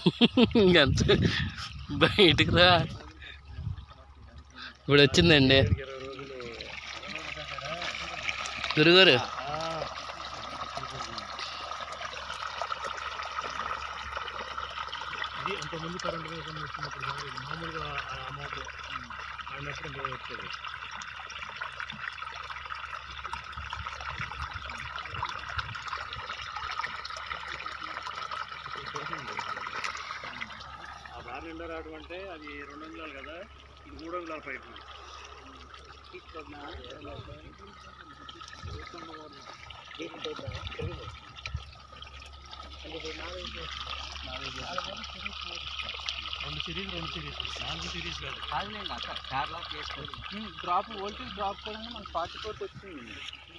ఇంకంత బయటికి రా ఇప్పుడు వచ్చిందండి గురుగారు ఇది అంతకుముందు కరెంట్ వేసం వచ్చినప్పుడు కాదు, ఇది మామూలుగా ఆ మోటార్ ఆడినప్పుడు ఇందులో వచ్చేది ఆ దారి నిండా రావడం అంటే అది రెండు వందలు కదా ఇది మూడు వందల పైపు రెండు సిరీస్ రెండు సిరీస్ నాలుగు సిరీస్ కాదు కాదులేండి అక్క కార్లో డ్రాప్ వోల్టేజ్ డ్రాప్ కూడా మనకు ఫార్టీ ఫోర్ వచ్చింది